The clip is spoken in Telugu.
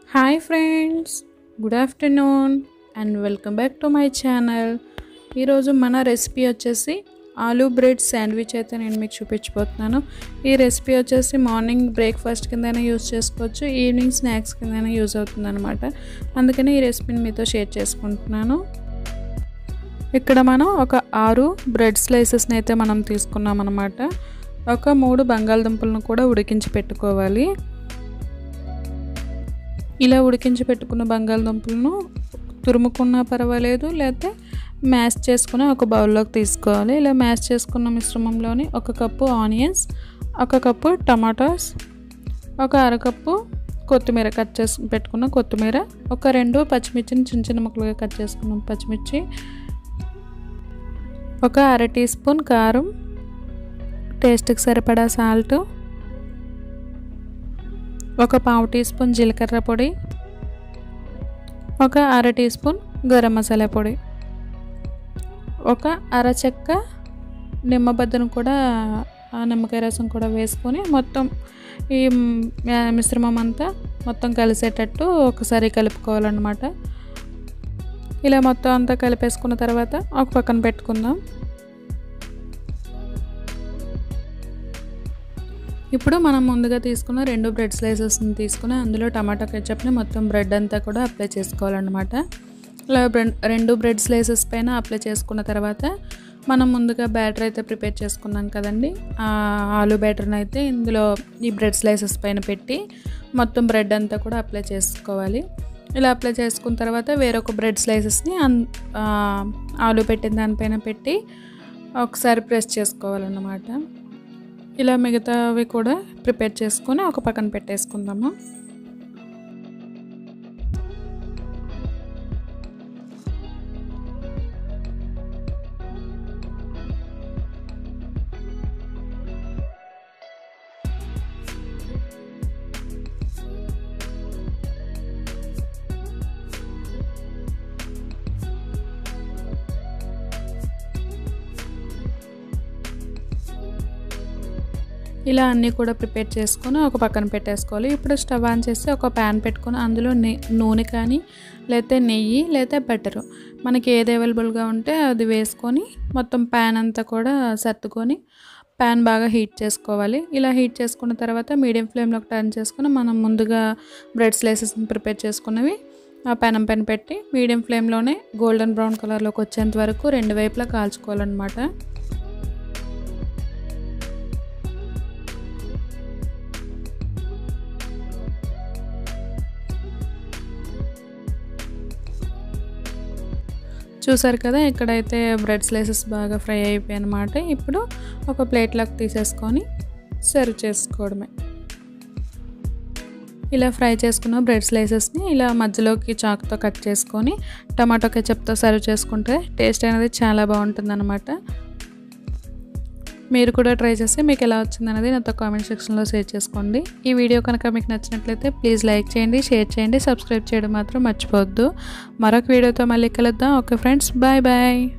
hi friends good afternoon and welcome back to my channel ఈరోజు మన రెసిపీ వచ్చేసి ఆలూ బ్రెడ్ శాండ్విచ్ అయితే నేను మీకు చూపించబోతున్నాను ఈ రెసిపీ వచ్చేసి మార్నింగ్ బ్రేక్ఫాస్ట్ కిందైనా యూజ్ చేసుకోవచ్చు ఈవినింగ్ స్నాక్స్ కిందైనా యూజ్ అవుతుంది అనమాట అందుకని ఈ రెసిపీని మీతో షేర్ చేసుకుంటున్నాను ఇక్కడ మనం ఒక ఆరు బ్రెడ్ స్లైసెస్ని అయితే మనం తీసుకున్నాం అనమాట ఒక మూడు బంగాళదుంపలను కూడా ఉడికించి పెట్టుకోవాలి ఇలా ఉడికించి పెట్టుకున్న బంగాళదుంపలను తురుముకున్నా పర్వాలేదు లేకపోతే మ్యాష్ చేసుకుని ఒక బౌల్లోకి తీసుకోవాలి ఇలా మ్యాష్ చేసుకున్న మిశ్రమంలోని ఒక కప్పు ఆనియన్స్ ఒక కప్పు టమాటాస్ ఒక అరకప్పు కొత్తిమీర కట్ చేసి పెట్టుకున్న కొత్తిమీర ఒక రెండు పచ్చిమిర్చిని చిన్న చిన్న ముక్కలుగా కట్ చేసుకున్నాం పచ్చిమిర్చి ఒక అర టీ స్పూన్ కారం టేస్ట్కి సరిపడా సాల్ట్ ఒక పావు టీ స్పూన్ జీలకర్ర పొడి ఒక అర టీ స్పూన్ గరం మసాలా పొడి ఒక అర చెక్క నిమ్మబద్దను కూడా ఆ నిమ్మకాయ రసం కూడా వేసుకొని మొత్తం ఈ మిశ్రమం అంతా మొత్తం కలిసేటట్టు ఒకసారి కలుపుకోవాలన్నమాట ఇలా మొత్తం అంతా కలిపేసుకున్న తర్వాత ఒక పక్కన పెట్టుకుందాం ఇప్పుడు మనం ముందుగా తీసుకున్న రెండు బ్రెడ్ స్లైసెస్ని తీసుకుని అందులో టమాటా కెచప్ని మొత్తం బ్రెడ్ అంతా కూడా అప్లై చేసుకోవాలన్నమాట ఇలా రెండు బ్రెడ్ స్లైసెస్ పైన అప్లై చేసుకున్న తర్వాత మనం ముందుగా బ్యాటర్ అయితే ప్రిపేర్ చేసుకున్నాం కదండి ఆలు బ్యాటర్ని అయితే ఇందులో ఈ బ్రెడ్ స్లైసెస్ పైన పెట్టి మొత్తం బ్రెడ్ అంతా కూడా అప్లై చేసుకోవాలి ఇలా అప్లై చేసుకున్న తర్వాత వేరొక బ్రెడ్ స్లైసెస్ని ఆలు పెట్టిన దానిపైన పెట్టి ఒకసారి ప్రెస్ చేసుకోవాలన్నమాట ఇలా మిగతావి కూడా ప్రిపేర్ చేసుకొని ఒక పక్కన పెట్టేసుకుందాము ఇలా అన్నీ కూడా ప్రిపేర్ చేసుకొని ఒక పక్కన పెట్టేసుకోవాలి ఇప్పుడు స్టవ్ ఆన్ చేసి ఒక ప్యాన్ పెట్టుకొని అందులో నూనె కానీ లేకపోతే నెయ్యి లేకపోతే బటరు మనకి ఏది అవైలబుల్గా ఉంటే అది వేసుకొని మొత్తం ప్యాన్ అంతా కూడా సర్దుకొని ప్యాన్ బాగా హీట్ చేసుకోవాలి ఇలా హీట్ చేసుకున్న తర్వాత మీడియం ఫ్లేమ్లోకి టర్న్ చేసుకొని మనం ముందుగా బ్రెడ్ స్లైసెస్ని ప్రిపేర్ చేసుకున్నవి ఆ పెనం పైన పెట్టి మీడియం ఫ్లేమ్లోనే గోల్డెన్ బ్రౌన్ కలర్లోకి వచ్చేంత వరకు రెండు వైపులా కాల్చుకోవాలన్నమాట చూసారు కదా ఇక్కడైతే బ్రెడ్ స్లైసెస్ బాగా ఫ్రై అయిపోయాయి అనమాట ఇప్పుడు ఒక ప్లేట్లోకి తీసేసుకొని సర్వ్ చేసుకోవడమే ఇలా ఫ్రై చేసుకున్న బ్రెడ్ స్లైసెస్ని ఇలా మధ్యలోకి చాకుతో కట్ చేసుకొని టమాటో కెచప్తో సర్వ్ చేసుకుంటే టేస్ట్ అనేది చాలా బాగుంటుంది అనమాట మీరు కూడా ట్రై చేస్తే మీకు ఎలా వచ్చింది అనేది నాతో కామెంట్ సెక్షన్లో షేర్ చేసుకోండి ఈ వీడియో కనుక మీకు నచ్చినట్లయితే ప్లీజ్ లైక్ చేయండి షేర్ చేయండి సబ్స్క్రైబ్ చేయడం మాత్రం మర్చిపోవద్దు మరొక వీడియోతో మళ్ళీ కలుద్దాం ఓకే ఫ్రెండ్స్ బాయ్ బాయ్